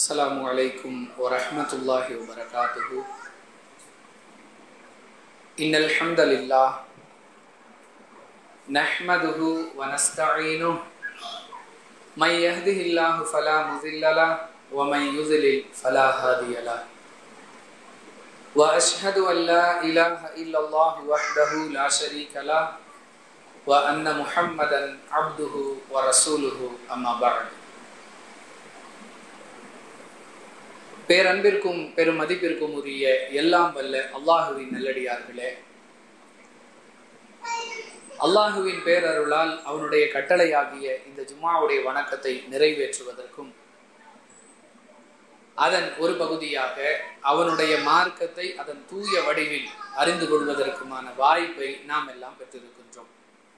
السلام عليكم ورحمة الله وبركاته إن الحمد لله نحمده ونستعينه من يهده الله فلا مضل له ومن يضلل فلا هادي له وأشهد أن لا إله إلا الله وحده لا شريك له وأن محمدا عبده ورسوله أما بعد பேரன்பிற்கும் பெரும் மதிப்பிற்கும் உரிய எல்லாம் வல்ல அல்லாஹுவின் நல்லடியார்களே அல்லாஹுவின் பேரருளால் அவனுடைய கட்டளையாகிய இந்த ஜும்மாவுடைய வணக்கத்தை நிறைவேற்றுவதற்கும் அதன் ஒரு பகுதியாக அவனுடைய மார்க்கத்தை அதன் தூய வடிவில் அறிந்து கொள்வதற்குமான வாய்ப்பை நாம் எல்லாம் பெற்றிருக்கின்றோம்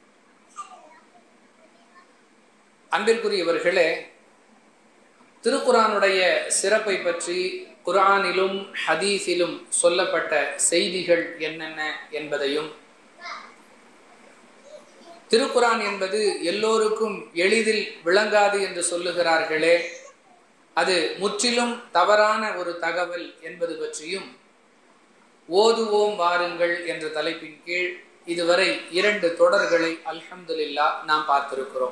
அன்பிற்குரியவர்களே திருக்குரானுடைய சிறப்பை பற்றி குரானிலும் ஹதீஸிலும் சொல்லப்பட்ட செய்திகள் என்னென்ன என்பதையும் திருக்குரான் என்பது எல்லோருக்கும் எளிதில் விளங்காது என்று சொல்லுகிறார்களே அது முற்றிலும் தவறான ஒரு தகவல் என்பது பற்றியும் ஓதுவோம் வாருங்கள் என்ற தலைப்பின் கீழ் இதுவரை இரண்டு தொடர்களை அல்ஹம்துலில்லா நாம் பார்த்திருக்கிறோம்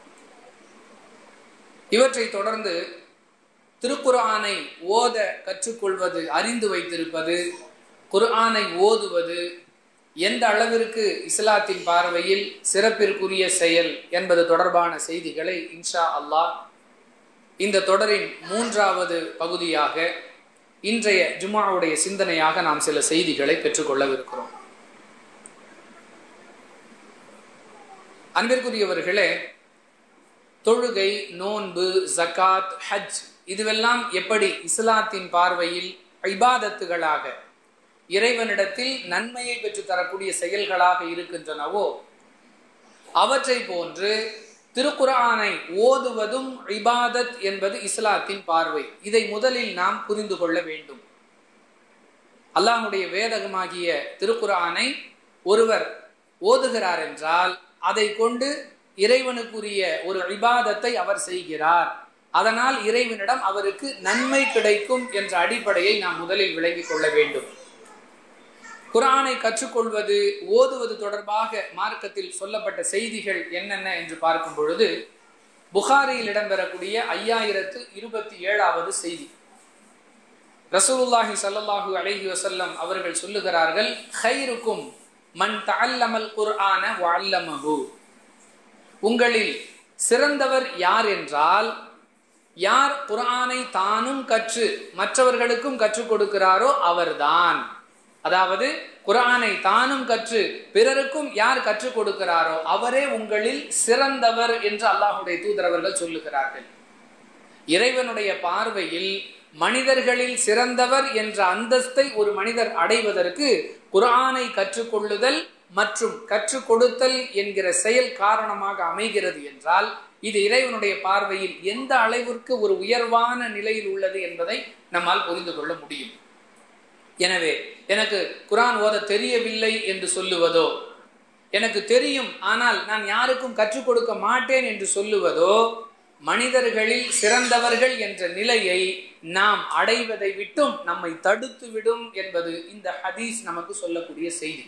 இவற்றை தொடர்ந்து திருக்குர்ஆனை ஓத கற்றுக்கொள்வது அறிந்து வைத்திருப்பது குர்ஆனை ஓதுவது எந்த அளவிற்கு இஸ்லாத்தின் பார்வையில் சிறப்பிற்குரிய செயல் என்பது தொடர்பான செய்திகளை இன்ஷா அல்லாஹ் இந்த தொடரின் மூன்றாவது பகுதியாக இன்றைய ஜுமாவுடைய சிந்தனையாக நாம் சில செய்திகளை பெற்றுக்கொள்ளவிருக்கிறோம் அன்பிற்குரியவர்களே தொழுகை நோன்பு ஜக்காத் ஹஜ் இதுவெல்லாம் எப்படி இஸ்லாத்தின் பார்வையில் ஐபாதத்துகளாக இறைவனிடத்தில் நன்மையை பெற்று தரக்கூடிய செயல்களாக இருக்கின்றனவோ அவற்றை போன்று திருக்குரானை ஓதுவதும் இபாதத் என்பது இஸ்லாத்தின் பார்வை இதை முதலில் நாம் புரிந்து கொள்ள வேண்டும் அல்லாஹுடைய வேதகமாகிய திருக்குரானை ஒருவர் ஓதுகிறார் என்றால் அதை கொண்டு இறைவனுக்குரிய ஒரு இபாதத்தை அவர் செய்கிறார் அதனால் இறைவனிடம் அவருக்கு நன்மை கிடைக்கும் என்ற அடிப்படையை நாம் முதலில் விளங்கிக் கொள்ள வேண்டும் குரானை கற்றுக்கொள்வது ஓதுவது தொடர்பாக மார்க்கத்தில் சொல்லப்பட்ட செய்திகள் என்னென்ன என்று பார்க்கும் பொழுது புகாரியில் இடம்பெறக்கூடிய ஐயாயிரத்து இருபத்தி ஏழாவது செய்தி ரசூலுல்லாஹி சல்லாஹூ அலஹி வசல்லம் அவர்கள் சொல்லுகிறார்கள் ஹைருக்கும் மண் தல்லமல் குர்ஆன வல்லமஹு உங்களில் சிறந்தவர் யார் என்றால் யார் குரானை தானும் கற்று மற்றவர்களுக்கும் கற்றுக் கொடுக்கிறாரோ அவர்தான் அதாவது குரானை தானும் கற்று பிறருக்கும் யார் கற்றுக் கொடுக்கிறாரோ அவரே உங்களில் சிறந்தவர் என்று அல்லாஹுடைய தூதரவர்கள் சொல்லுகிறார்கள் இறைவனுடைய பார்வையில் மனிதர்களில் சிறந்தவர் என்ற அந்தஸ்தை ஒரு மனிதர் அடைவதற்கு குரானை கற்றுக்கொள்ளுதல் மற்றும் கற்றுக் கொடுத்தல் என்கிற செயல் காரணமாக அமைகிறது என்றால் இது இறைவனுடைய பார்வையில் எந்த அளவிற்கு ஒரு உயர்வான நிலையில் உள்ளது என்பதை நம்மால் புரிந்து கொள்ள முடியும் எனவே எனக்கு குரான் ஓத தெரியவில்லை என்று சொல்லுவதோ எனக்கு தெரியும் ஆனால் நான் யாருக்கும் கற்றுக் கொடுக்க மாட்டேன் என்று சொல்லுவதோ மனிதர்களில் சிறந்தவர்கள் என்ற நிலையை நாம் அடைவதை விட்டும் நம்மை தடுத்து விடும் என்பது இந்த ஹதீஸ் நமக்கு சொல்லக்கூடிய செய்தி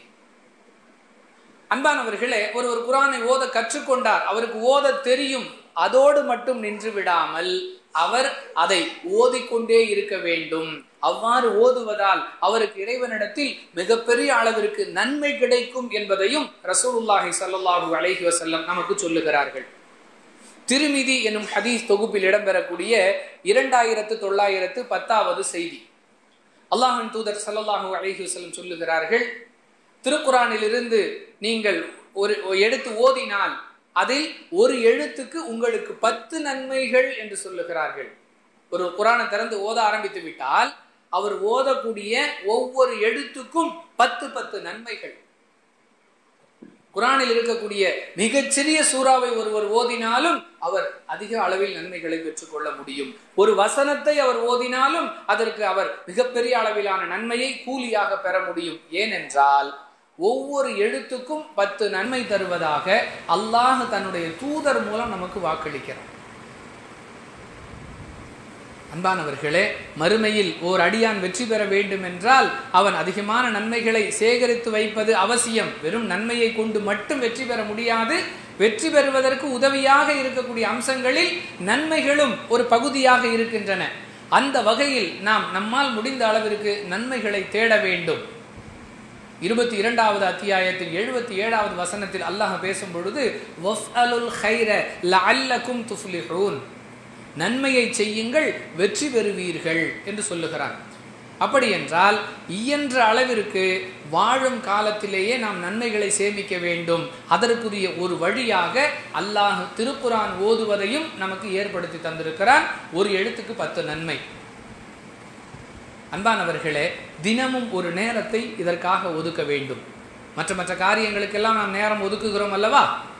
அன்பானவர்களே ஒரு ஒரு குரானை ஓத கற்றுக்கொண்டார் அவருக்கு ஓத தெரியும் அதோடு மட்டும் நின்று விடாமல் அவர் அதை ஓதிக்கொண்டே இருக்க வேண்டும் அவ்வாறு ஓதுவதால் அவருக்கு இறைவனிடத்தில் மிகப்பெரிய அளவிற்கு நன்மை கிடைக்கும் என்பதையும் ரசூலுல்லாஹி சல்லாஹூ அலஹி வசல்லம் நமக்கு சொல்லுகிறார்கள் திருமிதி என்னும் ஹதீஸ் தொகுப்பில் இடம்பெறக்கூடிய இரண்டாயிரத்து தொள்ளாயிரத்து பத்தாவது செய்தி அல்லாஹின் தூதர் சல்லாஹூ அலஹி வசல்லம் சொல்லுகிறார்கள் திருக்குறானிலிருந்து நீங்கள் ஒரு எடுத்து ஓதினால் அதில் ஒரு எழுத்துக்கு உங்களுக்கு பத்து நன்மைகள் என்று சொல்லுகிறார்கள் ஒரு குரானை திறந்து ஓத ஆரம்பித்து விட்டால் அவர் ஓதக்கூடிய ஒவ்வொரு எழுத்துக்கும் பத்து பத்து நன்மைகள் குரானில் இருக்கக்கூடிய மிகச்சிறிய சூறாவை ஒருவர் ஓதினாலும் அவர் அதிக அளவில் நன்மைகளை பெற்றுக்கொள்ள முடியும் ஒரு வசனத்தை அவர் ஓதினாலும் அதற்கு அவர் மிகப்பெரிய அளவிலான நன்மையை கூலியாக பெற முடியும் ஏனென்றால் ஒவ்வொரு எழுத்துக்கும் பத்து நன்மை தருவதாக அல்லாஹ் தன்னுடைய தூதர் மூலம் நமக்கு வாக்களிக்கிறார் அன்பானவர்களே மறுமையில் ஓர் அடியான் வெற்றி பெற வேண்டும் என்றால் அவன் அதிகமான நன்மைகளை சேகரித்து வைப்பது அவசியம் வெறும் நன்மையை கொண்டு மட்டும் வெற்றி பெற முடியாது வெற்றி பெறுவதற்கு உதவியாக இருக்கக்கூடிய அம்சங்களில் நன்மைகளும் ஒரு பகுதியாக இருக்கின்றன அந்த வகையில் நாம் நம்மால் முடிந்த அளவிற்கு நன்மைகளை தேட வேண்டும் இருபத்தி இரண்டாவது அத்தியாயத்தில் எழுபத்தி ஏழாவது வசனத்தில் அல்லாஹ் பேசும் பொழுது வஃப்அலுல் ஹைர லஅல்லக்கும் துஃப்லிஹூன் நன்மையை செய்யுங்கள் வெற்றி பெறுவீர்கள் என்று சொல்லுகிறான் அப்படி என்றால் இயன்ற அளவிற்கு வாழும் காலத்திலேயே நாம் நன்மைகளை சேமிக்க வேண்டும் அதற்குரிய ஒரு வழியாக அல்லாஹ் திருக்குரான் ஓதுவதையும் நமக்கு ஏற்படுத்தி தந்திருக்கிறான் ஒரு எழுத்துக்கு பத்து நன்மை அன்பானவர்களே தினமும் ஒரு நேரத்தை இதற்காக ஒதுக்க வேண்டும் மற்ற மற்ற காரியங்களுக்கெல்லாம் நாம் நேரம் ஒதுக்குகிறோம் அல்லவா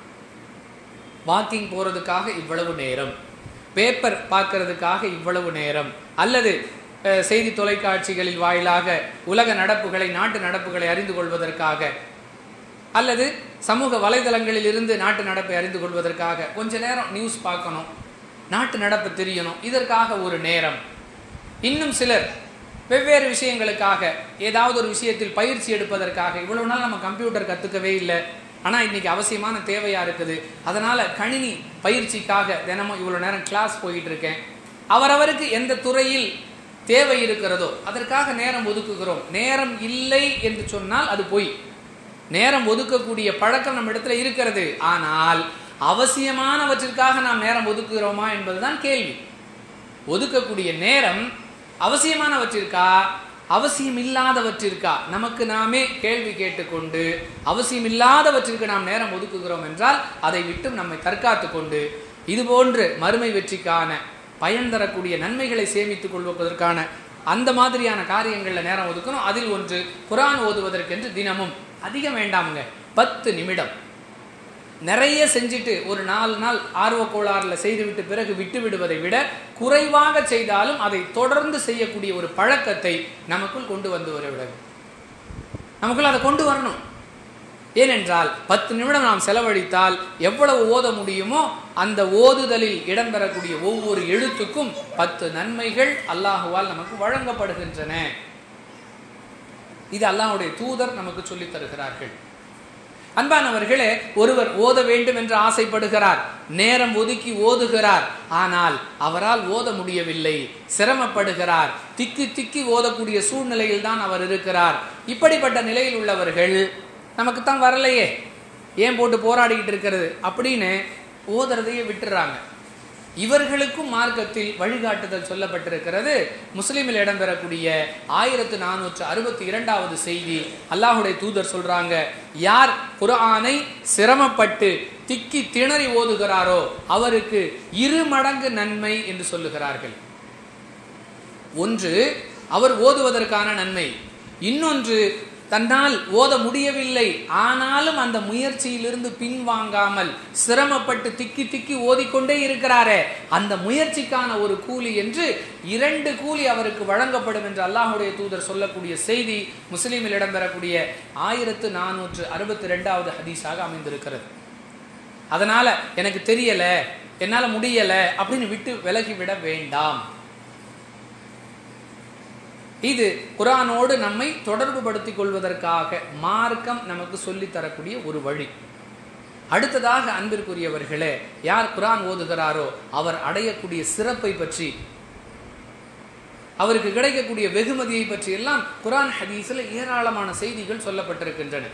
வாக்கிங் போறதுக்காக இவ்வளவு நேரம் பேப்பர் பார்க்கறதுக்காக இவ்வளவு நேரம் அல்லது அஹ், செய்தி தொலைக்காட்சிகளில் வாயிலாக உலக நடப்புகளை நாட்டு நடப்புகளை அறிந்து கொள்வதற்காக அல்லது சமூக வலைதளங்களில் இருந்து நாட்டு நடப்பை அறிந்து கொள்வதற்காக கொஞ்ச நேரம் நியூஸ் பார்க்கணும் நாட்டு நடப்பு தெரியணும் இதற்காக ஒரு நேரம் இன்னும் சிலர் வெவ்வேறு விஷயங்களுக்காக ஏதாவது ஒரு விஷயத்தில் பயிற்சி எடுப்பதற்காக இவ்வளவு நாள் நம்ம கம்ப்யூட்டர் கற்றுக்கவே இல்லை ஆனால் இன்னைக்கு அவசியமான தேவையா இருக்குது அதனால கணினி பயிற்சிக்காக தினமும் இவ்வளோ நேரம் கிளாஸ் போயிட்டு இருக்கேன் அவரவருக்கு எந்த துறையில் தேவை இருக்கிறதோ அதற்காக நேரம் ஒதுக்குகிறோம் நேரம் இல்லை என்று சொன்னால் அது பொய் நேரம் ஒதுக்கக்கூடிய பழக்கம் நம்ம இடத்துல இருக்கிறது ஆனால் அவசியமானவற்றிற்காக நாம் நேரம் ஒதுக்குகிறோமா என்பதுதான் கேள்வி ஒதுக்கக்கூடிய நேரம் அவசியமானவற்றிற்கா அவசியம் இல்லாதவற்றிற்கா நமக்கு நாமே கேள்வி கேட்டுக்கொண்டு அவசியம் இல்லாதவற்றிற்கு நாம் நேரம் ஒதுக்குகிறோம் என்றால் அதை விட்டும் நம்மை தற்காத்து கொண்டு இதுபோன்று மறுமை வெற்றிக்கான பயன் தரக்கூடிய நன்மைகளை சேமித்துக் கொள்வதற்கான அந்த மாதிரியான காரியங்களில் நேரம் ஒதுக்கணும் அதில் ஒன்று குரான் ஓதுவதற்கென்று தினமும் அதிகம் வேண்டாமுங்க பத்து நிமிடம் நிறைய செஞ்சுட்டு ஒரு நாலு நாள் ஆர்வ கோளாறுல செய்துவிட்டு பிறகு விட்டு விடுவதை விட குறைவாக செய்தாலும் அதை தொடர்ந்து செய்யக்கூடிய ஒரு பழக்கத்தை நமக்குள் கொண்டு வந்து வர விட வேண்டும். நமக்குள் அதை கொண்டு வரணும் ஏனென்றால் பத்து நிமிடம் நாம் செலவழித்தால் எவ்வளவு ஓத முடியுமோ அந்த ஓதுதலில் இடம்பெறக்கூடிய ஒவ்வொரு எழுத்துக்கும் பத்து நன்மைகள் அல்லாஹுவால் நமக்கு வழங்கப்படுகின்றன இது அல்லாஹ்வுடைய தூதர் நமக்கு சொல்லித் தருகிறார்கள் அன்பானவர்களே ஒருவர் ஓத வேண்டும் என்று ஆசைப்படுகிறார் நேரம் ஒதுக்கி ஓதுகிறார் ஆனால் அவரால் ஓத முடியவில்லை சிரமப்படுகிறார் திக்கி திக்கி ஓதக்கூடிய சூழ்நிலையில் தான் அவர் இருக்கிறார் இப்படிப்பட்ட நிலையில் உள்ளவர்கள் நமக்கு தான் வரலையே ஏன் போட்டு போராடிக்கிட்டு இருக்கிறது அப்படின்னு ஓதுறதையே விட்டுறாங்க இவர்களுக்கும் மார்க்கத்தில் வழிகாட்டுதல் சொல்லப்பட்டிருக்கிறது முஸ்லிமில் இடம்பெறக்கூடிய ஆயிரத்து நானூற்று அறுபத்தி இரண்டாவது செய்தி அல்லாஹுடைய தூதர் சொல்றாங்க யார் குர்ஆனை சிரமப்பட்டு திக்கி திணறி ஓதுகிறாரோ அவருக்கு இரு மடங்கு நன்மை என்று சொல்லுகிறார்கள் ஒன்று அவர் ஓதுவதற்கான நன்மை இன்னொன்று தன்னால் ஓத முடியவில்லை ஆனாலும் அந்த முயற்சியிலிருந்து பின்வாங்காமல் சிரமப்பட்டு திக்கி திக்கி ஓதிக்கொண்டே இருக்கிறாரே அந்த முயற்சிக்கான ஒரு கூலி என்று இரண்டு கூலி அவருக்கு வழங்கப்படும் என்று அல்லாஹுடைய தூதர் சொல்லக்கூடிய செய்தி முஸ்லீமில் இடம்பெறக்கூடிய ஆயிரத்து நானூற்று அறுபத்தி ரெண்டாவது ஹதீஸாக அமைந்திருக்கிறது அதனால எனக்கு தெரியல என்னால முடியல அப்படின்னு விட்டு விலகிவிட வேண்டாம் இது குரானோடு நம்மை தொடர்பு படுத்திக் கொள்வதற்காக மார்க்கம் நமக்கு சொல்லித் தரக்கூடிய ஒரு வழி அடுத்ததாக அன்பிற்குரியவர்களே யார் குரான் ஓதுகிறாரோ அவர் அடையக்கூடிய சிறப்பை பற்றி அவருக்கு கிடைக்கக்கூடிய வெகுமதியை பற்றி எல்லாம் குரான் ஹதீஸில் ஏராளமான செய்திகள் சொல்லப்பட்டிருக்கின்றன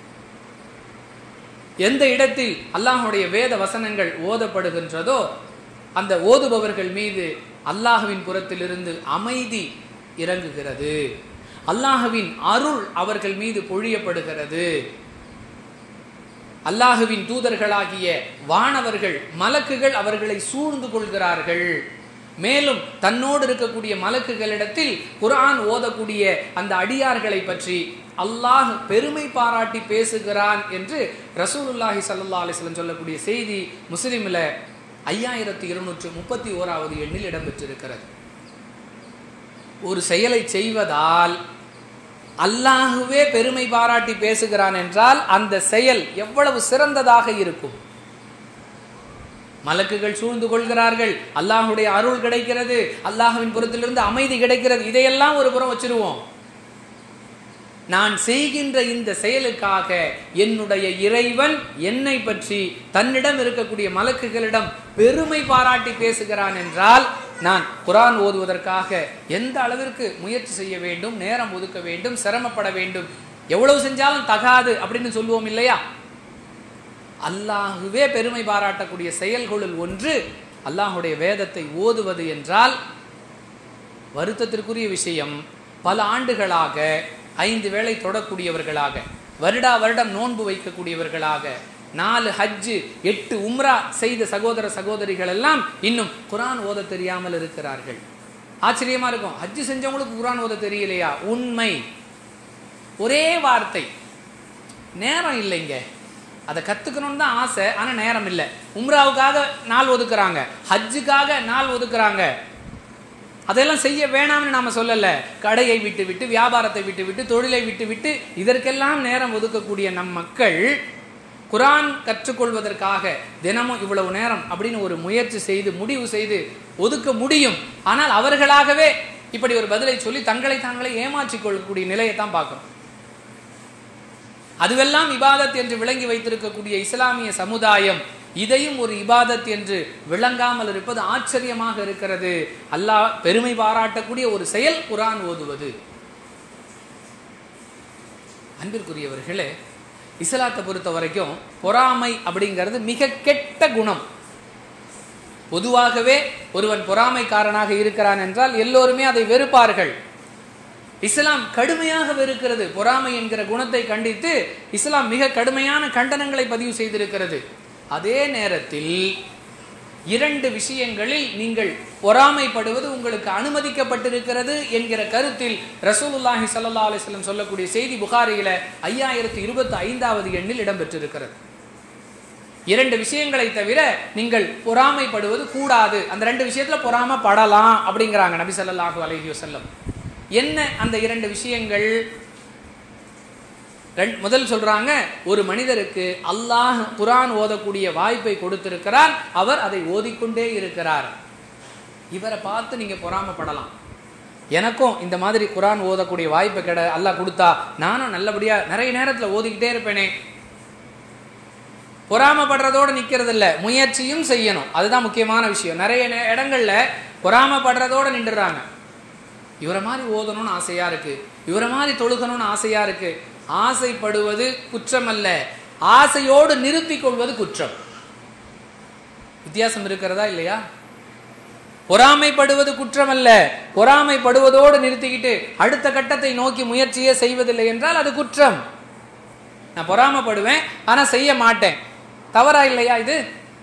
எந்த இடத்தில் அல்லாஹுடைய வேத வசனங்கள் ஓதப்படுகின்றதோ அந்த ஓதுபவர்கள் மீது அல்லாஹுவின் புறத்திலிருந்து அமைதி இறங்குகிறது அல்லாஹுவின் அருள் அவர்கள் மீது பொழியப்படுகிறது அல்லாஹுவின் தூதர்களாகிய வானவர்கள் மலக்குகள் அவர்களை சூழ்ந்து கொள்கிறார்கள் மேலும் தன்னோடு இருக்கக்கூடிய மலக்குகளிடத்தில் குர்ஆன் ஓதக்கூடிய அந்த அடியார்களை பற்றி அல்லாஹ் பெருமை பாராட்டி பேசுகிறான் என்று ரசூலுல்லாஹி ஸல்லல்லாஹு அலைஹி வஸல்லம் சொல்லக்கூடிய செய்தி முஸ்லிமில் ஐயாயிரத்தி இருநூற்று முப்பத்தி ஓராவது எண்ணில் இடம்பெற்றிருக்கிறது ஒரு செயலை செய்வதால் அல்லாஹுவே பெருமை பாராட்டி பேசுகிறான் என்றால் அந்த செயல் எவ்வளவு சிறந்ததாக இருக்கும் மலக்குகள் சூழ்ந்து கொள்கிறார்கள் அல்லாஹுடைய அருள் கிடைக்கிறது அல்லாஹுவின் புறத்திலிருந்து அமைதி கிடைக்கிறது இதையெல்லாம் ஒரு புறம் வச்சிருவோம் நான் செய்கின்ற இந்த செயலுக்காக என்னுடைய இறைவன் என்னை பற்றி தன்னிடம் இருக்கக்கூடிய மலக்குகளிடம் பெருமை பாராட்டி பேசுகிறான் என்றால் நான் குரான் ஓதுவதற்காக எந்த அளவிற்கு முயற்சி செய்ய வேண்டும் நேரம் ஒதுக்க வேண்டும் சிரமப்பட வேண்டும் எவ்வளவு செஞ்சாலும் தகாது அப்படின்னு சொல்லுவோம் இல்லையா அல்லாஹுவே பெருமை பாராட்டக்கூடிய செயல்களுள் ஒன்று அல்லாஹுடைய வேதத்தை ஓதுவது என்றால் வருத்தத்திற்குரிய விஷயம் பல ஆண்டுகளாக ஐந்து வேளை தொடக்கூடியவர்களாக வருடா வருடம் நோன்பு வைக்கக்கூடியவர்களாக நாலு ஹஜ்ஜு எட்டு உம்ரா செய்த சகோதர சகோதரிகள் எல்லாம் இன்னும் குரான் ஓத தெரியாமல் இருக்கிறார்கள் ஆச்சரியமா இருக்கும் ஹஜ்ஜு செஞ்சவங்களுக்கு குரான் ஓத தெரியலையா உண்மை ஒரே வார்த்தை நேரம் இல்லைங்க அதை கத்துக்கணும்னு தான் ஆசை ஆனா நேரம் இல்லை உம்ராவுக்காக நாள் ஒதுக்குறாங்க ஹஜ்ஜுக்காக நாள் ஒதுக்குறாங்க அதெல்லாம் செய்ய வேணாம்னு நாம சொல்லல கடையை விட்டு விட்டு வியாபாரத்தை விட்டு விட்டு தொழிலை விட்டு விட்டு இதற்கெல்லாம் நேரம் ஒதுக்கக்கூடிய நம் மக்கள் குரான் கற்றுக்கொள்வதற்காக தினமும் இவ்வளவு நேரம் அப்படின்னு ஒரு முயற்சி செய்து முடிவு செய்து ஒதுக்க முடியும் ஆனால் அவர்களாகவே இப்படி ஒரு பதிலை சொல்லி தங்களை தாங்களே ஏமாற்றிக் கொள்ளக்கூடிய நிலையை தான் பார்க்கணும் அதுவெல்லாம் இபாதத் என்று விளங்கி வைத்திருக்கக்கூடிய இஸ்லாமிய சமுதாயம் இதையும் ஒரு இபாதத் என்று விளங்காமல் இருப்பது ஆச்சரியமாக இருக்கிறது அல்லாஹ் பெருமை பாராட்டக்கூடிய ஒரு செயல் குரான் ஓதுவது அன்பிற்குரியவர்களே இஸ்லாத்தை பொறுத்த வரைக்கும் பொறாமை அப்படிங்கிறது மிக கெட்ட குணம் பொதுவாகவே ஒருவன் பொறாமைக்காரனாக இருக்கிறான் என்றால் எல்லோருமே அதை வெறுப்பார்கள் இஸ்லாம் கடுமையாக வெறுக்கிறது பொறாமை என்கிற குணத்தை கண்டித்து இஸ்லாம் மிக கடுமையான கண்டனங்களை பதிவு செய்திருக்கிறது அதே நேரத்தில் இரண்டு விஷயங்களில் நீங்கள் பொறாமைப்படுவது உங்களுக்கு அனுமதிக்கப்பட்டிருக்கிறது என்கிற கருத்தில் ரசூலுல்லாஹி ஸல்லல்லாஹு அலைஹி வஸல்லம் சொல்லக்கூடிய செய்தி புகாரியில ஐயாயிரத்து இருபத்தி ஐந்தாவது எண்ணில் இடம்பெற்றிருக்கிறது இரண்டு விஷயங்களை தவிர நீங்கள் பொறாமைப்படுவது கூடாது அந்த ரெண்டு விஷயத்துல பொறாமைப்படலாம் அப்படிங்கிறாங்க நபி ஸல்லல்லாஹு அலைஹி வஸல்லம் என்ன அந்த இரண்டு விஷயங்கள் ரெண்- முதல் சொல்றாங்க ஒரு மனிதருக்கு அல்லாஹ் குரான் ஓதக்கூடிய வாய்ப்பை கொடுத்திருக்கிறார் அவர் அதை ஓதிக்கொண்டே இருக்கிறார் இவரை பார்த்து நீங்க பொறாமைப்படலாம் எனக்கும் இந்த மாதிரி குரான் ஓதக்கூடிய வாய்ப்பை கிட அல்லாஹ் கொடுத்தா நானும் நல்லபடியா நிறைய நேரத்துல ஓதிக்கிட்டே இருப்பேனே பொறாமைப்படுறதோடு நிக்கிறது இல்ல முயற்சியும் செய்யணும் அதுதான் முக்கியமான விஷயம் நிறைய நே- இடங்கள்ல பொறாமைப்படுறதோட நின்றுறாங்க இவரை மாதிரி ஓதணும்னு ஆசையா இருக்கு இவரை மாதிரி தொழுகணும்னு ஆசையா இருக்கு ஆசைப்படுவது குற்றம் அல்ல ஆசையோடு நிறுத்திக் கொள்வது குற்றம் வித்தியாசம் இருக்கிறதா இல்லையா பொறாமைப்படுவது குற்றம் அல்ல பொறாமைப்படுவதோடு நிறுத்திக்கிட்டு அடுத்த கட்டத்தை நோக்கி முயற்சியே செய்வதில்லை என்றால் அது குற்றம் நான் பொறாமைப்படுவேன் ஆனா செய்ய மாட்டேன் தவறா இல்லையா இது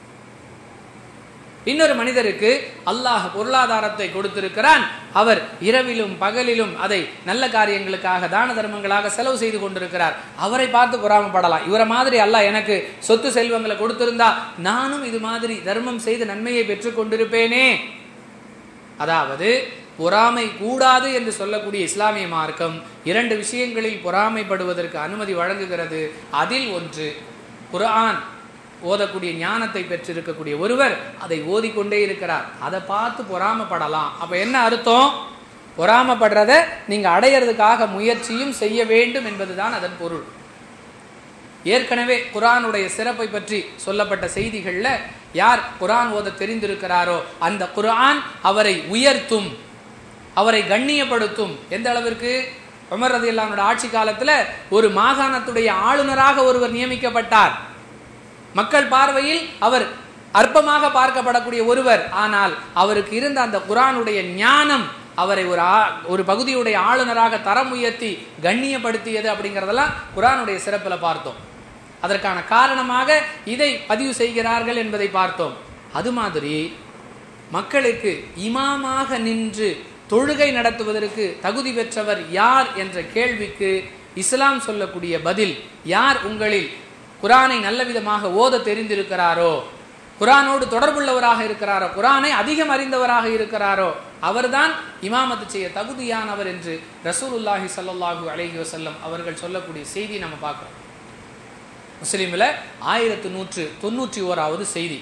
இன்னொரு மனிதருக்கு அல்லாஹ் பொருளாதாரத்தை கொடுத்திருக்கிறான் அவர் இரவிலும் பகலிலும் அதை நல்ல காரியங்களுக்காக தான தர்மங்களாக செலவு செய்து கொண்டிருக்கிறார் அவரை பார்த்து பொறாமப்படலாம் இவரை மாதிரி அல்லாஹ் எனக்கு சொத்து செல்வங்களை கொடுத்திருந்தா நானும் இது மாதிரி தர்மம் செய்து நன்மையை பெற்றுக் கொண்டிருப்பேனே அதாவது பொறாமை கூடாது என்று சொல்லக்கூடிய இஸ்லாமிய மார்க்கம் இரண்டு விஷயங்களில் பொறாமைப்படுவதற்கு அனுமதி வழங்குகிறது அதில் ஒன்று குர்ஆன் ஓதக்கூடிய ஞானத்தை பெற்றிருக்கக்கூடிய ஒருவர் அதை ஓதிக்கொண்டே இருக்கிறார் அதை பார்த்து பொறாமைப்படலாம் அப்ப என்ன அர்த்தம் பொறாமைப்படுறத நீங்க அடையிறதுக்காக முயற்சியும் செய்ய வேண்டும் என்பதுதான் அதன் பொருள் ஏற்கனவே குரானுடைய சிறப்பை பற்றி சொல்லப்பட்ட செய்திகள்ல யார் குரான் ஓத தெரிந்திருக்கிறாரோ அந்த குர்ஆன் அவரை உயர்த்தும் அவரை கண்ணியப்படுத்தும் எந்த அளவிற்கு உமர் ரதியல்லாஹுவோட ஆட்சி காலத்துல ஒரு மாகாணத்துடைய ஆளுநராக ஒருவர் நியமிக்கப்பட்டார் மக்கள் பார்வையில் அவர் அற்பமாக பார்க்கப்படக்கூடிய ஒருவர் ஆனால் அவருக்கு இருந்த அந்த குரானுடைய ஞானம் அவரை ஒரு ஆ- ஒரு பகுதியுடைய ஆளுநராக தரம் உயர்த்தி கண்ணியப்படுத்தியது அப்படிங்கிறதெல்லாம் குரானுடைய சிறப்பில் பார்த்தோம் அதற்கான காரணமாக இதை பதிவு செய்கிறார்கள் என்பதை பார்த்தோம் அது மாதிரி மக்களுக்கு இமாமாக நின்று தொழுகை நடத்துவதற்கு தகுதி பெற்றவர் யார் என்ற கேள்விக்கு இஸ்லாம் சொல்லக்கூடிய பதில் யார் உங்களில் குரானை நல்ல விதமாக ஓத தெரிந்திருக்கிறாரோ குரானோடு தொடர்புள்ளவராக இருக்கிறாரோ குரானை அதிகம் அறிந்தவராக இருக்கிறாரோ அவர்தான் இமாமத்து செய்ய தகுதியானவர் என்று ரசூலுல்லாஹி ஸல்லல்லாஹு அலைஹி வஸல்லம் அவர்கள் சொல்லக்கூடிய செய்தி நம்ம பார்க்கிறோம் முஸ்லீமில் ஆயிரத்து நூற்று தொண்ணூற்றி ஓராவது செய்தி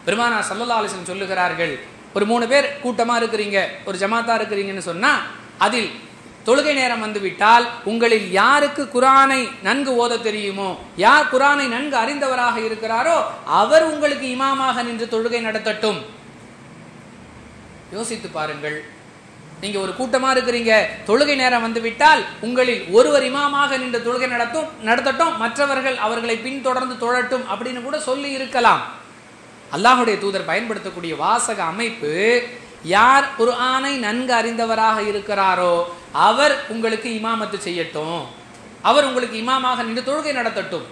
பெருமானா சல்லல்லா அலிஸ்லம் சொல்லுகிறார்கள் ஒரு மூணு பேர் கூட்டமாக இருக்கிறீங்க ஒரு ஜமாத்தா இருக்கிறீங்கன்னு சொன்னால் அதில் தொழுகை நேரம் வந்துவிட்டால் உங்களில் யாருக்கு குரானை நன்கு ஓத தெரியுமோ யார் குரானை நன்கு அறிந்தவராக இருக்கிறாரோ அவர் உங்களுக்கு இமாமாக நின்று தொழுகை நடத்தட்டும் யோசித்து பாருங்கள் நீங்க ஒரு கூட்டமா இருக்கிறீங்க தொழுகை நேரம் வந்து விட்டால் உங்களில் ஒருவர் இமாமாக நின்று தொழுகை நடத்தும் நடத்தட்டும் மற்றவர்கள் அவர்களை பின்தொடர்ந்து தொழட்டும் அப்படின்னு கூட சொல்லி இருக்கலாம் அல்லாஹுடைய தூதர் பயன்படுத்தக்கூடிய வாசக அமைப்பு யார் ஒரு ஆணை நன்கு அறிந்தவராக இருக்கிறாரோ அவர் உங்களுக்கு இமாமத்து செய்யட்டும் அவர் உங்களுக்கு இமாமாக நின்று தொழுகை நடத்தட்டும்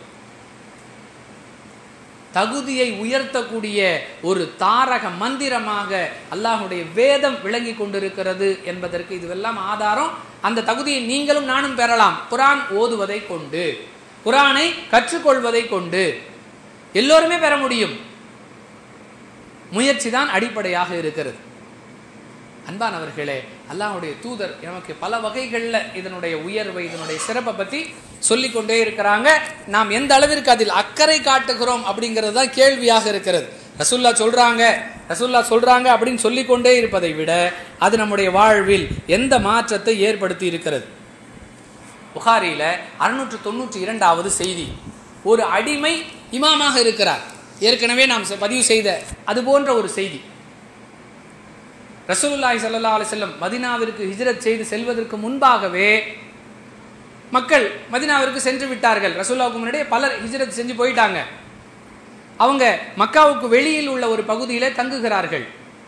தகுதியை உயர்த்தக்கூடிய ஒரு தாரக மந்திரமாக அல்லாஹுடைய வேதம் விளங்கி கொண்டிருக்கிறது என்பதற்கு இதுவெல்லாம் ஆதாரம் அந்த தகுதியை நீங்களும் நானும் பெறலாம் குரான் ஓதுவதை கொண்டு குரானை கற்றுக்கொள்வதை கொண்டு எல்லோருமே பெற முடியும் முயற்சி தான் அடிப்படையாக இருக்கிறது அன்பானவர்களே அல்லாஹுடைய தூதர் நமக்கு பல வகைகளில் இதனுடைய உயர்வை இதனுடைய சிறப்பை பற்றி சொல்லிக்கொண்டே இருக்கிறாங்க நாம் எந்த அளவிற்கு அதில் அக்கறை காட்டுகிறோம் அப்படிங்கிறது தான் கேள்வியாக இருக்கிறது ரசுல்லா சொல்றாங்க ரசுல்லா சொல்றாங்க அப்படின்னு சொல்லிக்கொண்டே இருப்பதை விட அது நம்முடைய வாழ்வில் எந்த மாற்றத்தை ஏற்படுத்தி இருக்கிறது புகாரியில் அறுநூற்று தொண்ணூற்றி இரண்டாவது செய்தி ஒரு அடிமை இமாமாக இருக்கிறார் ஏற்கனவே நாம் பதிவு செய்த அது போன்ற ஒரு செய்தி ரசூலுல்லாஹி சல்லா அலிசல்லம் மதினாவிற்கு ஹிஜ்ரத் செய்து செல்வதற்கு முன்பாகவே மக்கள் மதினாவிற்கு சென்று விட்டார்கள் ரசூல்லாவுக்கு முன்னாடியே பலர் ஹிஜ்ரத் செஞ்சு போயிட்டாங்க அவங்க மக்காவுக்கு வெளியில் உள்ள ஒரு பகுதியிலே தங்குகிறார்கள்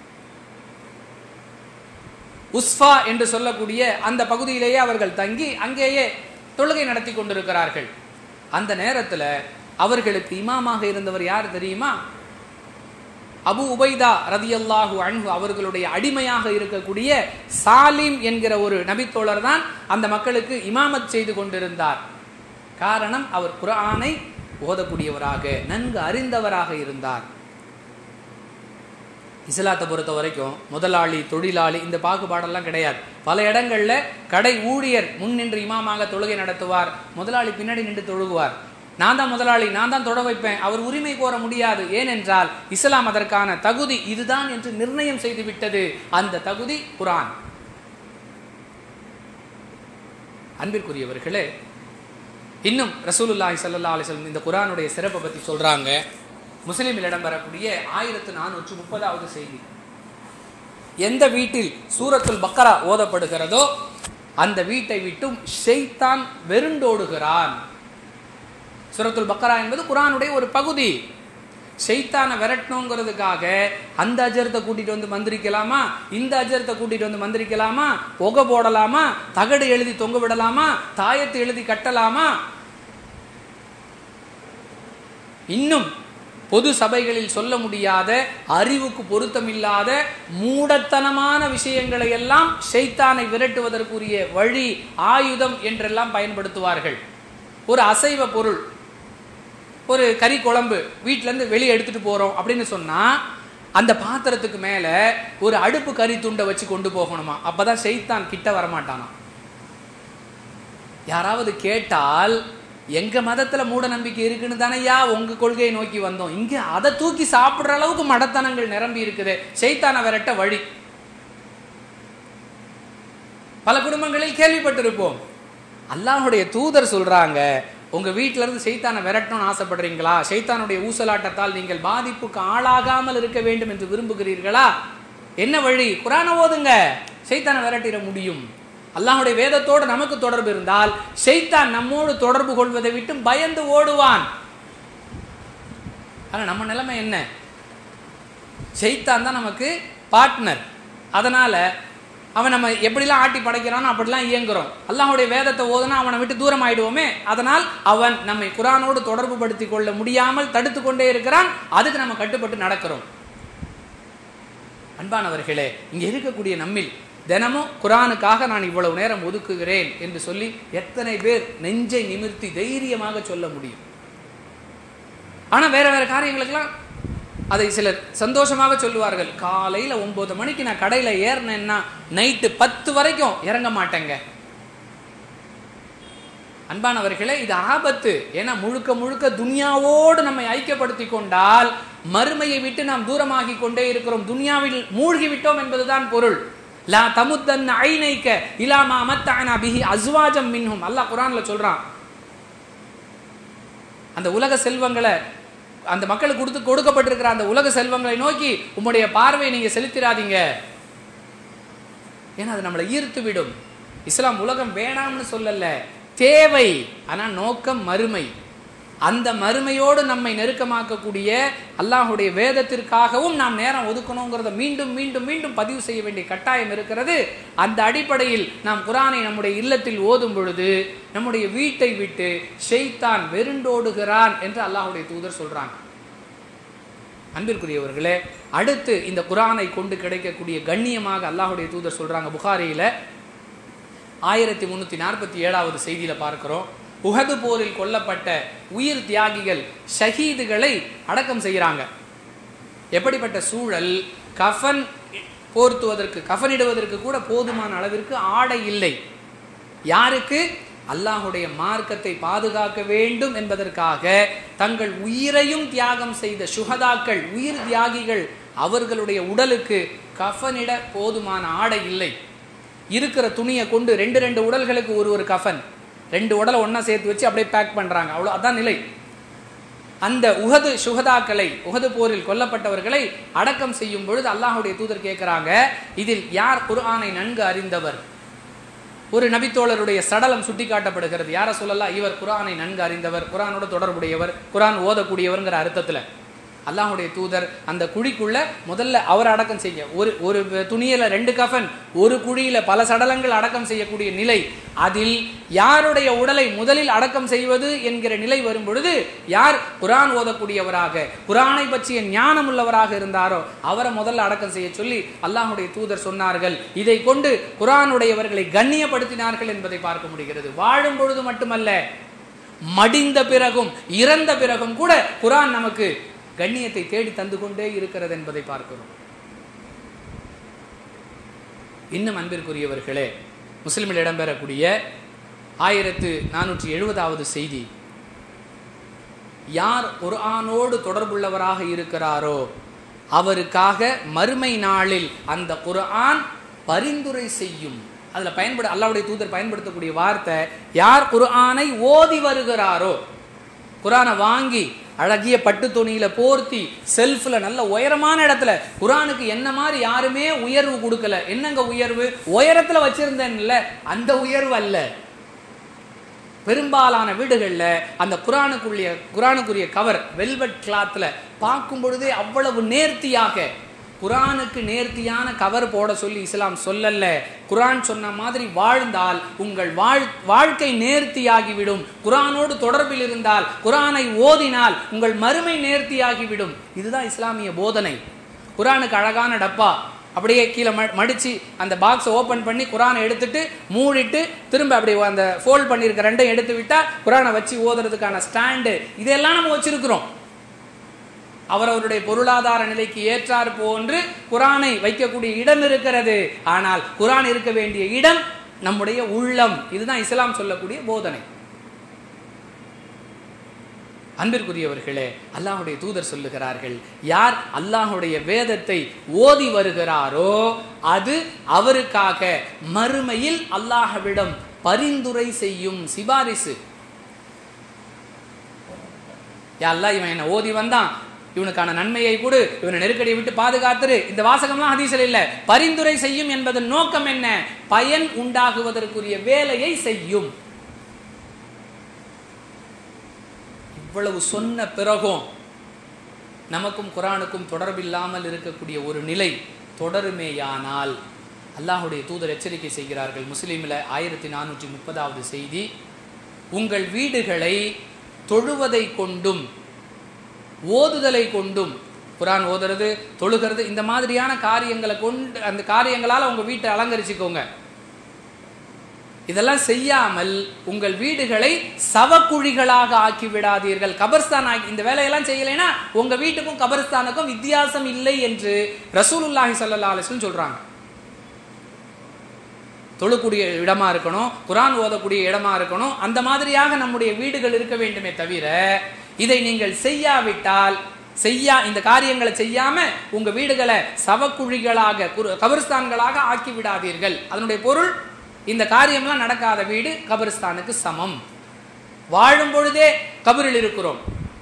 உஸ்ஃபா என்று சொல்லக்கூடிய அந்த பகுதியிலேயே அவர்கள் தங்கி அங்கேயே தொழுகை நடத்தி கொண்டிருக்கிறார்கள் அந்த நேரத்தில் அவர்களுக்கு இமாமாக இருந்தவர் யார் தெரியுமா அபு உபைதா ரதியல்லாஹு அன்ஹு அவர்களுடைய அடிமையாக இருக்கக்கூடிய சாலிம் என்கிற ஒரு நபித்தோழர் தான் அந்த மக்களுக்கு இமாமத் செய்து கொண்டிருந்தார் காரணம் அவர் குரானை ஓதக்கூடியவராக நன்கு அறிந்தவராக இருந்தார் இஸ்லாத்தை பொறுத்த வரைக்கும் முதலாளி தொழிலாளி இந்த பாகுபாடெல்லாம் கிடையாது பல இடங்களில் கடை ஊழியர் முன் நின்று இமாமாக தொழுகை நடத்துவார் முதலாளி பின்னாடி நின்று தொழுகுவார் நான் தான் முதலாளி நான் தான் தொட வைப்பேன் அவர் உரிமை கோர முடியாது ஏனென்றால் இஸ்லாம் அதற்கான தகுதி இதுதான் என்று நிர்ணயம் செய்து விட்டது அந்த தகுதி குரான் அன்பிற்குரியவர்களே இன்னும் ரசூலுல்லாஹி சல்லா அலிஸ்லம் இந்த குரானுடைய சிறப்பை பற்றி சொல்றாங்க முஸ்லீமில் இடம்பெறக்கூடிய ஆயிரத்து நானூற்று முப்பதாவது செய்தி எந்த வீட்டில் சூரத்துல் பக்கரா ஓதப்படுகிறதோ அந்த வீட்டை விட்டும் ஷெய்தான் வெருண்டோடுகிறான் சுரத்துல் பக்கரா என்பது குரானுடைய ஒரு பகுதி ஷெய்தானை விரட்டணுங்கிறதுக்காக அந்த அஜரத்தை கூட்டிட்டு வந்து மந்திரிக்கலாமா இந்த அஜரத்தை கூட்டிட்டு வந்து மந்திரிக்கலாமா புகை போடலாமா தகடு எழுதி தொங்க விடலாமா தாயத்தை எழுதி கட்டலாமா இன்னும் பொது சபைகளில் சொல்ல முடியாத அறிவுக்கு பொருத்தமில்லாத மூடத்தனமான விஷயங்களை எல்லாம் ஷெய்தானை விரட்டுவதற்குரிய வழி ஆயுதம் என்றெல்லாம் பயன்படுத்துவார்கள் ஒரு அசைவ பொருள் ஒரு கறி குழம்பு வீட்டிலேருந்து வெளியே எடுத்துகிட்டு போகிறோம் அப்படின்னு சொன்னால் அந்த பாத்திரத்துக்கு மேலே ஒரு அடுப்பு கறி துண்டை வச்சு கொண்டு போகணுமா அப்போ தான் செய்தான் கிட்ட வரமாட்டானா யாராவது கேட்டால் எங்கள் மதத்தில் மூட நம்பிக்கை இருக்குன்னு தானையா உங்கள் கொள்கையை நோக்கி வந்தோம் இங்கே அதை தூக்கி சாப்பிட்ற அளவுக்கு மடத்தனங்கள் நிரம்பி இருக்குது செய்தான விரட்ட வழி பல குடும்பங்களில் கேள்விப்பட்டிருப்போம் அல்லாஹுடைய தூதர் சொல்றாங்க உங்க வீட்டில இருந்து செய்தானை விரட்டணும்னு ஆசைப்படுறீங்களா செய்தானுடைய ஊசலாட்டத்தால் நீங்கள் பாதிப்புக்கு ஆளாகாமல் இருக்க வேண்டும் என்று விரும்புகிறீர்களா என்ன வழி குரான ஓதுங்க செய்தானை விரட்டிட முடியும் அல்லாஹுடைய வேதத்தோடு நமக்கு தொடர்பு இருந்தால் செய்தான் நம்மோடு தொடர்பு கொள்வதை விட்டு பயந்து ஓடுவான் ஆனா நம்ம நிலைமை என்ன செய்தான் தான் நமக்கு பார்ட்னர் அதனால அவன் நம்ம எப்படிலாம் ஆட்டி படைக்கிறானோ அப்படிலாம் இயங்குறோம் அல்லாஹுடைய வேதத்தை ஓதுனா அவனை விட்டு தூரம் ஆயிடுவோமே அதனால் அவன் நம்மை குரானோடு தொடர்பு படுத்தி கொள்ள முடியாமல் தடுத்து கொண்டே இருக்கிறான் அதுக்கு நம்ம கட்டுப்பட்டு நடக்கிறோம் அன்பானவர்களே இங்கே இருக்கக்கூடிய நம்மில் தினமும் குரானுக்காக நான் இவ்வளவு நேரம் ஒதுக்குகிறேன் என்று சொல்லி எத்தனை பேர் நெஞ்சை நிமிர்த்தி தைரியமாக சொல்ல முடியும் ஆனால் வேற வேற காரியங்களுக்கெல்லாம் அதை சிலர் சந்தோஷமாக சொல்லுவார்கள் காலையில் ஒன்பது மணிக்கு நான் கடையில் ஏறினேன்னா நைட்டு பத்து வரைக்கும் இறங்க மாட்டேங்க அன்பானவர்களே இது ஆபத்து ஏன்னா முழுக்க முழுக்க துனியாவோடு நம்மை ஐக்கியப்படுத்தி கொண்டால் மறுமையை விட்டு நாம் தூரமாகி கொண்டே இருக்கிறோம் துனியாவில் மூழ்கி விட்டோம் என்பதுதான் பொருள் லா தமுத்தன் ஐனைக்க இலாமா மத்தனா பிஹி அஸ்வாஜம் மின்ஹும் அல்லாஹ் குரான்ல சொல்றான் அந்த உலக செல்வங்களை அந்த மக்களுக்கு கொடுத்து கொடுக்கப்பட்டிருக்கிற அந்த உலக செல்வங்களை நோக்கி உம்முடைய பார்வையை நீங்க செலுத்திராதீங்க ஏன்னா அது நம்மளை ஈர்த்து விடும் இஸ்லாம் உலகம் வேணாம்னு சொல்லல தேவை ஆனா நோக்கம் மறுமை அந்த மறுமையோடு நம்மை நெருக்கமாக்கக்கூடிய அல்லாஹுடைய வேதத்திற்காகவும் நாம் நேரம் ஒதுக்கணுங்கிறத மீண்டும் மீண்டும் மீண்டும் பதிவு செய்ய வேண்டிய கட்டாயம் இருக்கிறது அந்த அடிப்படையில் நாம் குரானை நம்முடைய இல்லத்தில் ஓதும் பொழுது நம்முடைய வீட்டை விட்டு ஷெய்தான் வெருண்டோடுகிறான் என்று அல்லாஹுடைய தூதர் சொல்றாங்க அன்பிற்குரியவர்களே அடுத்து இந்த குரானை கொண்டு கிடைக்கக்கூடிய கண்ணியமாக அல்லாஹுடைய தூதர் சொல்றாங்க புகாரியில ஆயிரத்தி முன்னூத்தி நாற்பத்தி ஏழாவது செய்தியில பார்க்கிறோம் உஹது போரில் கொல்லப்பட்ட உயிர் தியாகிகள் ஷஹீதுகளை அடக்கம் செய்கிறாங்க எப்படிப்பட்ட சூழல் கஃன் போர்த்துவதற்கு கஃனிடுவதற்கு கூட போதுமான அளவிற்கு ஆடை இல்லை யாருக்கு அல்லாஹுடைய மார்க்கத்தை பாதுகாக்க வேண்டும் என்பதற்காக தங்கள் உயிரையும் தியாகம் செய்த சுகதாக்கள் உயிர் தியாகிகள் அவர்களுடைய உடலுக்கு கஃனிட போதுமான ஆடை இல்லை இருக்கிற துணியை கொண்டு ரெண்டு ரெண்டு உடல்களுக்கு ஒரு ஒரு கஃன் ரெண்டு உடலை ஒன்றா சேர்த்து வச்சு அப்படியே பேக் பண்ணுறாங்க அவ்வளோ அதான் நிலை அந்த உகது சுகதாக்களை உகது போரில் கொல்லப்பட்டவர்களை அடக்கம் செய்யும் பொழுது அல்லாஹுடைய தூதர் கேட்குறாங்க இதில் யார் குர்ஆனை நன்கு அறிந்தவர் ஒரு நபித்தோழருடைய சடலம் சுட்டி காட்டப்படுகிறது யார சொல்லலாம் இவர் குரானை நன்கு அறிந்தவர் குரானோட தொடர்புடையவர் குரான் ஓதக்கூடியவர்ங்கிற அர்த்தத்தில் அல்லாஹுடைய தூதர் அந்த குழிக்குள்ள முதல்ல அவர் அடக்கம் செய்ய ஒரு ஒரு துணியில ரெண்டு கஃன் ஒரு குழியில பல சடலங்கள் அடக்கம் செய்யக்கூடிய நிலை அதில் யாருடைய உடலை முதலில் அடக்கம் செய்வது என்கிற நிலை வரும் பொழுது யார் குரான் ஓதக்கூடியவராக குரானை பற்றிய ஞானம் உள்ளவராக இருந்தாரோ அவரை முதல்ல அடக்கம் செய்ய சொல்லி அல்லாஹுடைய தூதர் சொன்னார்கள் இதை கொண்டு குரானுடையவர்களை கண்ணியப்படுத்தினார்கள் என்பதை பார்க்க முடிகிறது வாழும் பொழுது மட்டுமல்ல மடிந்த பிறகும் இறந்த பிறகும் கூட குரான் நமக்கு கண்ணியத்தை தேடி தந்து கொண்டே இருக்கிறது என்பதை பார்க்கிறோம் இன்னும் அன்பிற்குரியவர்களே முஸ்லிமில் இடம்பெறக்கூடிய ஆயிரத்து நானூற்றி எழுபதாவது செய்தி யார் குர்ஆனோடு தொடர்புள்ளவராக இருக்கிறாரோ அவருக்காக மறுமை நாளில் அந்த குர்ஆன் பரிந்துரை செய்யும் அதில் பயன்பட அல்லாவுடைய தூதர் பயன்படுத்தக்கூடிய வார்த்தை யார் குர்ஆனை ஓதி வருகிறாரோ குரானை வாங்கி அழகிய பட்டு துணியில போர்த்தி செல்ஃப்ல நல்ல உயரமான இடத்துல குரானுக்கு என்ன மாதிரி யாருமே உயர்வு கொடுக்கல என்னங்க உயர்வு உயரத்துல வச்சிருந்தேன்ல அந்த உயர்வு அல்ல பெரும்பாலான வீடுகளில் அந்த குரானுக்குரிய குரானுக்குரிய கவர் வெல்வெட் கிளாத்தில் பார்க்கும் பொழுதே அவ்வளவு நேர்த்தியாக குரானுக்கு நேர்த்தியான கவர் போட சொல்லி இஸ்லாம் சொல்லல குரான் சொன்ன மாதிரி வாழ்ந்தால் உங்கள் வாழ் வாழ்க்கை நேர்த்தியாகிவிடும் குரானோடு தொடர்பில் இருந்தால் குரானை ஓதினால் உங்கள் மறுமை நேர்த்தியாகிவிடும் இதுதான் இஸ்லாமிய போதனை குரானுக்கு அழகான டப்பா அப்படியே கீழே மடிச்சு அந்த பாக்ஸை ஓப்பன் பண்ணி குரானை எடுத்துட்டு மூடிட்டு திரும்ப அப்படி அந்த ஃபோல்ட் பண்ணியிருக்க ரெண்டையும் எடுத்து விட்டா குரானை வச்சு ஓதுறதுக்கான ஸ்டாண்டு இதெல்லாம் நம்ம வச்சிருக்கிறோம் அவரவருடைய பொருளாதார நிலைக்கு ஏற்றார் போன்று குரானை வைக்கக்கூடிய இடம் இருக்கிறது ஆனால் குரான் இருக்க வேண்டிய இடம் நம்முடைய உள்ளம் இதுதான் இஸ்லாம் சொல்லக்கூடிய போதனை அன்பிற்குரியவர்களே அல்லாஹுடைய தூதர் சொல்லுகிறார்கள் யார் அல்லாஹுடைய வேதத்தை ஓதி வருகிறாரோ அது அவருக்காக மறுமையில் அல்லாஹவிடம் பரிந்துரை செய்யும் சிபாரிசு யாழ்லா இவன் என்ன ஓதி வந்தான் இவனுக்கான நன்மையை கொடு இவனை நெருக்கடியை விட்டு பாதுகாத்துரு இந்த வாசகம்லாம் ஹதீஸில் இல்லை பரிந்துரை செய்யும் என்பதன் நோக்கம் என்ன பயன் உண்டாகுவதற்குரிய வேலையை செய்யும் இவ்வளவு சொன்ன பிறகும் நமக்கும் குரானுக்கும் தொடர்பில்லாமல் இருக்கக்கூடிய ஒரு நிலை தொடருமேயானால் அல்லாஹுடைய தூதர் எச்சரிக்கை செய்கிறார்கள் முஸ்லீமில் ஆயிரத்தி நானூற்றி முப்பதாவது செய்தி உங்கள் வீடுகளை தொழுவதை கொண்டும் ஓதுதலை கொண்டும் குரான் ஓதுறது தொழுகிறது இந்த மாதிரியான காரியங்களை கொண்டு அந்த காரியங்களால் உங்கள் வீட்டை அலங்கரிச்சுக்கோங்க இதெல்லாம் செய்யாமல் உங்கள் வீடுகளை சவக்குழிகளாக ஆக்கி விடாதீர்கள் கபர்ஸ்தான் ஆக்கி இந்த வேலையெல்லாம் செய்யலைன்னா உங்க வீட்டுக்கும் கபர்ஸ்தானுக்கும் வித்தியாசம் இல்லை என்று ரசூலுல்லாஹி சல்லா அலிஸ்லம் சொல்றாங்க தொழக்கூடிய இடமா இருக்கணும் குரான் ஓதக்கூடிய இடமா இருக்கணும் அந்த மாதிரியாக நம்முடைய வீடுகள் இருக்க வேண்டுமே தவிர இதை நீங்கள் செய்யாவிட்டால் செய்யா இந்த காரியங்களை செய்யாம உங்க வீடுகளை சவக்குழிகளாக குரு- கபரிஸ்தான்களாக ஆக்கி விடாதீர்கள் அதனுடைய பொருள் இந்த காரியம்லாம் நடக்காத வீடு கபரிஸ்தானுக்கு சமம் வாழும் பொழுதே கபரில் இருக்கிறோம்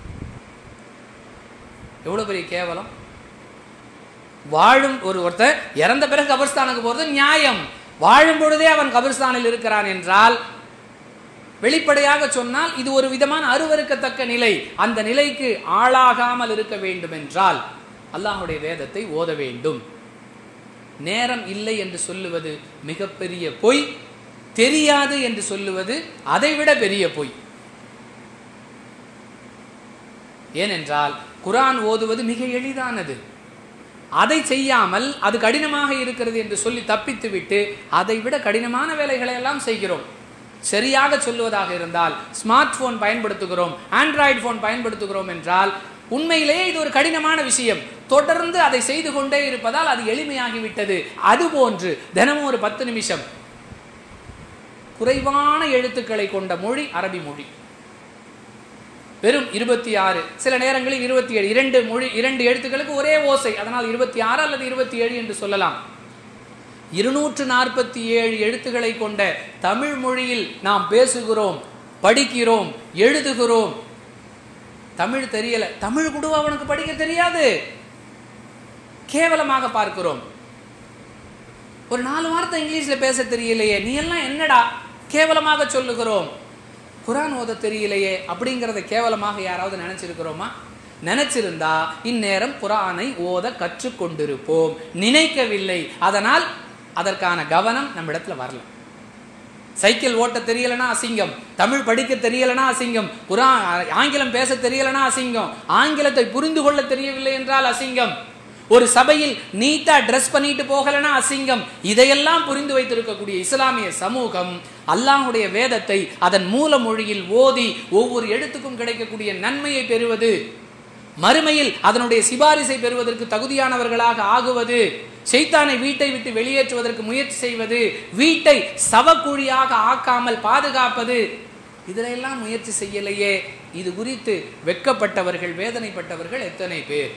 எவ்வளவு பெரிய கேவலம் வாழும் ஒரு ஒருத்தர் இறந்த பிறகு கபர்ஸ்தானுக்கு போறது நியாயம் வாழும் பொழுதே அவன் கபர்ஸ்தானில் இருக்கிறான் என்றால் வெளிப்படையாக சொன்னால் இது ஒரு விதமான அருவருக்கத்தக்க நிலை அந்த நிலைக்கு ஆளாகாமல் இருக்க வேண்டும் என்றால் அல்லாஹுடைய வேதத்தை ஓத வேண்டும் நேரம் இல்லை என்று சொல்லுவது மிகப்பெரிய பொய் தெரியாது என்று சொல்லுவது அதைவிட பெரிய பொய் ஏனென்றால் குரான் ஓதுவது மிக எளிதானது அதை செய்யாமல் அது கடினமாக இருக்கிறது என்று சொல்லி தப்பித்து விட்டு அதை விட கடினமான வேலைகளை எல்லாம் செய்கிறோம் சரியாக சொல்லுவதாக இருந்தால் ஸ்மார்ட் போன் பயன்படுத்துகிறோம் ஆண்ட்ராய்டு போன் பயன்படுத்துகிறோம் என்றால் உண்மையிலேயே இது ஒரு கடினமான விஷயம் தொடர்ந்து அதை செய்து கொண்டே இருப்பதால் அது எளிமையாகிவிட்டது அதுபோன்று தினமும் ஒரு பத்து நிமிஷம் குறைவான எழுத்துக்களை கொண்ட மொழி அரபி மொழி வெறும் இருபத்தி ஆறு சில நேரங்களில் இருபத்தி ஏழு இரண்டு மொழி இரண்டு எழுத்துக்களுக்கு ஒரே ஓசை அதனால் இருபத்தி ஆறு அல்லது இருபத்தி ஏழு என்று சொல்லலாம் இருநூற்று நாற்பத்தி ஏழு எழுத்துக்களை கொண்ட தமிழ் மொழியில் நாம் பேசுகிறோம் படிக்கிறோம் எழுதுகிறோம் தமிழ் தெரியல தமிழ் கூட அவனுக்கு படிக்க தெரியாது கேவலமாக பார்க்கிறோம் ஒரு நாலு வார்த்தை இங்கிலீஷ்ல பேச தெரியலையே நீ எல்லாம் என்னடா கேவலமாக சொல்லுகிறோம் குரான் ஓத தெரியலையே அப்படிங்கிறத கேவலமாக யாராவது நினைச்சிருக்கிறோமா நினைச்சிருந்தா இந்நேரம் குரானை ஓத கற்றுக்கொண்டிருப்போம் நினைக்கவில்லை அதனால் அதற்கான கவனம் நம்ம இடத்துல வரல சைக்கிள் ஓட்ட தெரியலனா அசிங்கம் தமிழ் படிக்க தெரியலனா அசிங்கம் குரான் ஆங்கிலம் பேச தெரியலனா அசிங்கம் ஆங்கிலத்தை புரிந்து கொள்ள தெரியவில்லை என்றால் அசிங்கம் ஒரு சபையில் நீட்டா ட்ரெஸ் பண்ணிட்டு போகலனா அசிங்கம் இதையெல்லாம் புரிந்து வைத்திருக்கக்கூடிய இஸ்லாமிய சமூகம் அல்லாஹுடைய வேதத்தை அதன் மூல மொழியில் ஓதி ஒவ்வொரு எழுத்துக்கும் கிடைக்கக்கூடிய நன்மையை பெறுவது மறுமையில் அதனுடைய சிபாரிசை பெறுவதற்கு தகுதியானவர்களாக ஆகுவது செய்தானை வீட்டை விட்டு வெளியேற்றுவதற்கு முயற்சி செய்வது வீட்டை சவக்குழியாக ஆக்காமல் பாதுகாப்பது இதிலெல்லாம் முயற்சி செய்யலையே இது குறித்து வெட்கப்பட்டவர்கள் வேதனைப்பட்டவர்கள் எத்தனை பேர்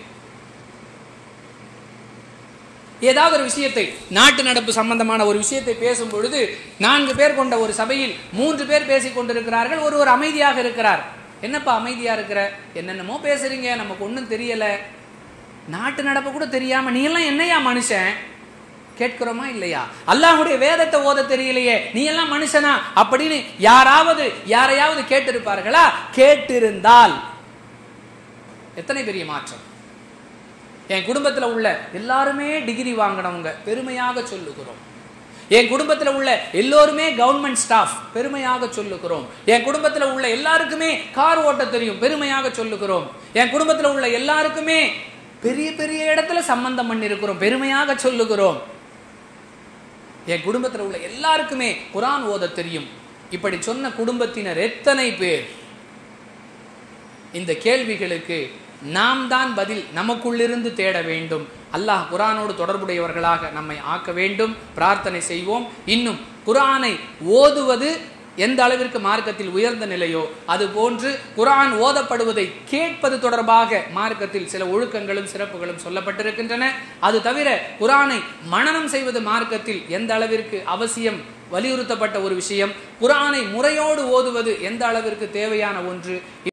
ஏதாவது ஒரு விஷயத்தை நாட்டு நடப்பு சம்பந்தமான ஒரு விஷயத்தை பேசும் பொழுது நான்கு பேர் கொண்ட ஒரு சபையில் மூன்று பேர் பேசிக் கொண்டிருக்கிறார்கள் ஒரு ஒரு அமைதியாக இருக்கிறார் என்னப்பா அமைதியா இருக்கிற என்னென்னமோ பேசுறீங்க நமக்கு ஒன்றும் தெரியல நாட்டு நடப்பு கூட தெரியாம நீ எல்லாம் என்னையா மனுஷன் கேட்கிறோமா இல்லையா அல்லாஹுடைய வேதத்தை ஓத தெரியலையே நீ எல்லாம் மனுஷனா அப்படின்னு யாராவது யாரையாவது கேட்டிருப்பார்களா கேட்டிருந்தால் எத்தனை பெரிய மாற்றம் என் குடும்பத்தில் உள்ள எல்லாருமே டிகிரி வாங்கினவங்க பெருமையாக சொல்லுகிறோம் என் குடும்பத்தில் உள்ள எல்லோருமே கவர்மெண்ட் ஸ்டாஃப் பெருமையாக சொல்லுகிறோம் என் குடும்பத்தில் உள்ள எல்லாருக்குமே கார் ஓட்ட தெரியும் பெருமையாக சொல்லுகிறோம் என் குடும்பத்தில் உள்ள எல்லாருக்குமே பெரிய பெரிய இடத்துல சம்பந்தம் பண்ணியிருக்கிறோம் பெருமையாக சொல்லுகிறோம் என் குடும்பத்தில் உள்ள எல்லாருக்குமே குரான் ஓத தெரியும் இப்படி சொன்ன குடும்பத்தினர் எத்தனை பேர் இந்த கேள்விகளுக்கு நாம் தான் பதில் நமக்குள்ளிருந்து தேட வேண்டும் அல்லாஹ் குரானோடு தொடர்புடையவர்களாக நம்மை ஆக்க வேண்டும் பிரார்த்தனை செய்வோம் இன்னும் குரானை ஓதுவது எந்த அளவிற்கு மார்க்கத்தில் உயர்ந்த நிலையோ அது போன்று குரான் ஓதப்படுவதை கேட்பது தொடர்பாக மார்க்கத்தில் சில ஒழுக்கங்களும் சிறப்புகளும் சொல்லப்பட்டிருக்கின்றன அது தவிர குரானை மனனம் செய்வது மார்க்கத்தில் எந்த அளவிற்கு அவசியம் வலியுறுத்தப்பட்ட ஒரு விஷயம் குரானை முறையோடு ஓதுவது எந்த அளவிற்கு தேவையான ஒன்று